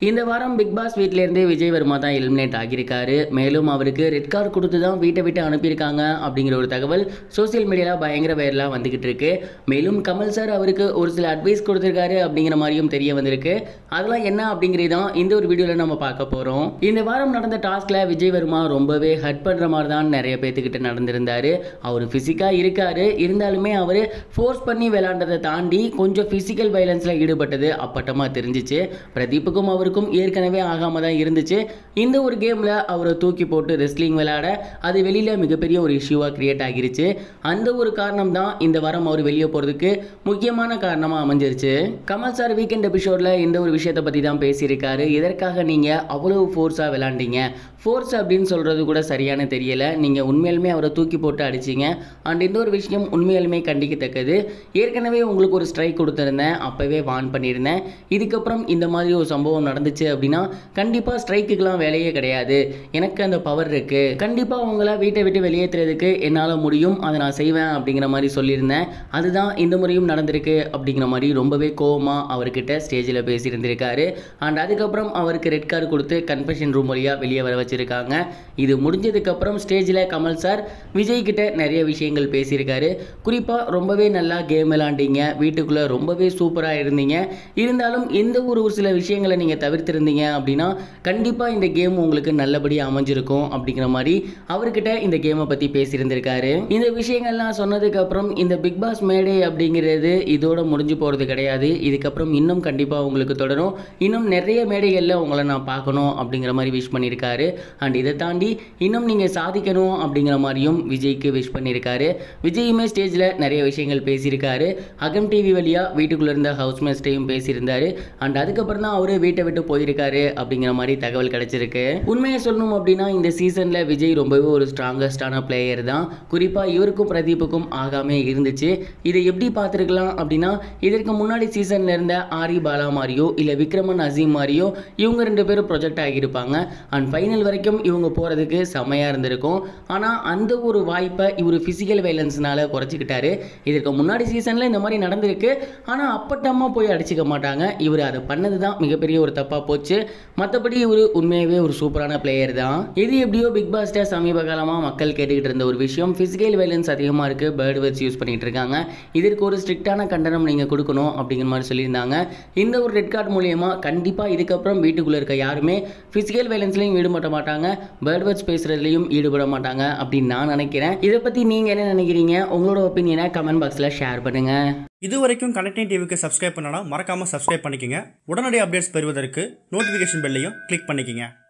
இந்த வாரம் big pass வீட்டிலேருந்து விஜய் வர்மா தான் எலிமினேட் ஆகியிருக்காரு மேலும் அவருக்கு ரெட் கார்டு கொடுத்து தான் வீட்டை விட்டு அனுப்பியிருக்காங்க அப்படிங்கிற ஒரு தகவல் சோஷியல் மீடியாவில் பயங்கர வைரலாக வந்துக்கிட்டு இருக்கு மேலும் கமல் சார் அவருக்கு ஒரு சில அட்வைஸ் கொடுத்துருக்காரு அப்படிங்கிற மாதிரியும் தெரிய வந்திருக்கு அதெல்லாம் என்ன அப்படிங்கிறது தான் இந்த ஒரு வீடியோவில் நம்ம பார்க்க போகிறோம் இந்த வாரம் நடந்த டாஸ்கில் விஜய் வர்மா ரொம்பவே ஹர்ட் பண்ணுற மாதிரி தான் நிறைய பேர்த்துக்கிட்ட நடந்திருந்தாரு அவர் ஃபிசிக்காக இருக்காரு இருந்தாலுமே அவர் ஃபோர்ஸ் பண்ணி விளையாண்டதை தாண்டி கொஞ்சம் ஃபிசிக்கல் வயலன்ஸில் ஈடுபட்டது அப்பட்டமாக தெரிஞ்சிச்சு பிரதீப்புக்கும் அவருக்கும் ஏற்கனவே ஆகாமல் தான் இருந்துச்சு இந்த ஒரு கேமில் அவரை தூக்கி போட்டு ரெஸ்லிங் விளையாட அது வெளியில் மிகப்பெரிய ஒரு இஷ்யூவாக கிரியேட் ஆகிருச்சு அந்த ஒரு காரணம் தான் இந்த வாரம் அவர் வெளியே போகிறதுக்கு முக்கியமான காரணமாக அமைஞ்சிருச்சு கமல் சார் வீக்கெண்ட் எபிசோடில் இந்த ஒரு விஷயத்தை பற்றி தான் பேசியிருக்காரு இதற்காக நீங்கள் அவ்வளவு ஃபோர்ஸாக விளாண்டீங்க ஃபோர்ஸ் அப்படின்னு சொல்கிறது கூட சரியான தெரியல நீங்கள் உண்மையாலுமே அவரை தூக்கி போட்டு அடிச்சிங்க அண்ட் இந்த ஒரு விஷயம் உண்மையாலுமே கண்டிக்கத்தக்கது ஏற்கனவே உங்களுக்கு ஒரு ஸ்ட்ரைக் கொடுத்துருந்தேன் அப்போவே வார்ன் பண்ணியிருந்தேன் இதுக்கப்புறம் இந்த மாதிரி ஒரு சம்பவம் நடந்துச்சு அப்படின்னா கண்டிப்பாக ஸ்ட்ரைக்குக்கெலாம் வேலையே கிடையாது எனக்கு அந்த பவர் இருக்குது கண்டிப்பாக உங்களை வீட்டை விட்டு வெளியேற்றுறதுக்கு என்னால் முடியும் அதை நான் செய்வேன் அப்படிங்கிற மாதிரி சொல்லியிருந்தேன் அதுதான் இந்த முறையும் நடந்திருக்கு அப்படிங்கிற மாதிரி ரொம்பவே கோவமாக அவர்கிட்ட ஸ்டேஜில் பேசியிருந்திருக்காரு அண்ட் அதுக்கப்புறம் அவருக்கு ரெட் கார்டு கொடுத்து கன்ஃபெஷன் ரூம் வழியாக வெளியே வர வச்சிருக்காங்க இது முடிஞ்சதுக்கப்புறம் ஸ்டேஜில் கமல் சார் விஜய் கிட்ட நிறைய விஷயங்கள் பேசியிருக்காரு குறிப்பாக ரொம்பவே நல்லா கேம் விளாண்டீங்க வீட்டுக்குள்ளே ரொம்பவே சூப்பராக இருந்தீங்க இருந்தாலும் எந்த ஒரு ஒரு சில விஷயங்களை நீங்கள் தவிர்த்திருந்தீங்க அப்படின்னா கண்டிப்பாக இந்த கேம் உங்களுக்கு நல்லபடியாக அமைஞ்சிருக்கும் அப்படிங்கிற மாதிரி அவர்கிட்ட இந்த கேமை பற்றி பேசியிருந்திருக்காரு இந்த விஷயங்கள்லாம் சொன்னதுக்கப்புறம் இந்த பிக் பாஸ் மேடை அப்படிங்கிறது இதோட முடிஞ்சு போகிறது கிடையாது இதுக்கப்புறம் இன்னும் கண்டிப்பாக உங்களுக்கு தொடரும் இன்னும் நிறைய மேடைகளில் உங்களை நான் பார்க்கணும் அப்படிங்கிற மாதிரி விஷ் பண்ணியிருக்காரு அண்ட் இதை தாண்டி இன்னும் நீங்கள் சாதிக்கணும் அப்படிங்கிற மாதிரியும் விஜய்க்கு விஷ் பண்ணியிருக்காரு விஜயுமே ஸ்டேஜில் நிறைய விஷயங்கள் பேசியிருக்காரு அகம் டிவி வழியாக வீட்டுக்குள்ளே இருந்த ஹவுஸ் மேஸ்டையும் பேசியிருந்தாரு அண்ட் அதுக்கப்புறம் தான் அவரு வீட்டை விட்டு போயிருக்காரு அப்படிங்கிற மாதிரி தகவல் கிடைச்சிருக்கு உண்மையை சொல்லணும் அப்படின்னா இந்த சீசனில் விஜய் ரொம்பவே ஒரு ஸ்ட்ராங்கஸ்டான பிளேயர் தான் குறிப்பாக இவருக்கும் பிரதீப்புக்கும் ஆகாமே இருந்துச்சு இதை எப்படி பார்த்துருக்கலாம் அப்படின்னா இதற்கு முன்னாடி சீசனில் இருந்த ஆரி பாலா மாதிரியோ இல்லை விக்ரமன் அசீம் மாதிரியோ இவங்க ரெண்டு பேரும் ப்ரொஜெக்ட் ஆகியிருப்பாங்க அண்ட் ஃபைனல் வரைக்கும் இவங்க போகிறதுக்கு செம்மையாக இருந்திருக்கும் ஆனால் அந்த ஒரு வாய்ப்பை இவர் ஃபிசிக்கல் வைலன்ஸ்னால குறைச்சிக்கிட்டாரு இதற்கு முன்னாடி சீசனில் இந்த மாதிரி நடந்திருக்கு ஆனால் அப்பட்டமாக போய் அடிச்சுக்க மாட்டாங்க இவர் அதை பண்ணது தான் மிகப்பெரிய ஒரு தப்பாக போச்சு மற்றபடி இவர் உண்மையாகவே ஒரு சூப்பரான பிளேயர் தான் இது எப்படியோ பிக் பாஸ்டர் சமீப காலமாக மக்கள் கேட்டுக்கிட்டு இருந்த ஒரு விஷயம் ஃபிசிக்கல் வைலன்ஸ் அதிகமாக இருக்குது பேர்டு வேர்ட்ஸ் யூஸ் பண்ணிட்டு இருக்காங்க இதற்கு ஒரு ஸ்ட்ரிக்டான கண்டனம் நீங்கள் கொடுக்கணும் அப்படிங்கிற மாதிரி சொல்லியிருந்தாங்க இந்த ஒரு ரெட் கார்டு மூலியமா கண்டிப்பாக இதுக்கப்புறம் வீட்டுக்குள்ளே இருக்க யாருமே ஃபிசிக்கல் வைலன்ஸ்லையும் ஈடுபட மாட்டாங்க பேர்ட் வேர்ட்ஸ் பேசுகிறதுலையும் ஈடுபட மாட்டாங்க அப்படின்னு நான் நினைக்கிறேன் இதை பற்றி நீங்கள் என்ன நினைக்கிறீங்க உங்களோட ஒப்பீனியனை கமெண்ட் பாக்ஸில் ஷேர் பண்ணுங்கள் இது வரைக்கும் கனெக்டிங் டிவிக்கு சப்ஸ்கிரைப் பண்ணனா மறக்காம சப்ஸ்கிரைப் பண்ணிக்கங்க உடனடி அப்டேட்ஸ் பெறுவதற்கு நோட்டிஃபிகேஷன் பெல்லையும் கிளிக் பண்ணிக்கங்க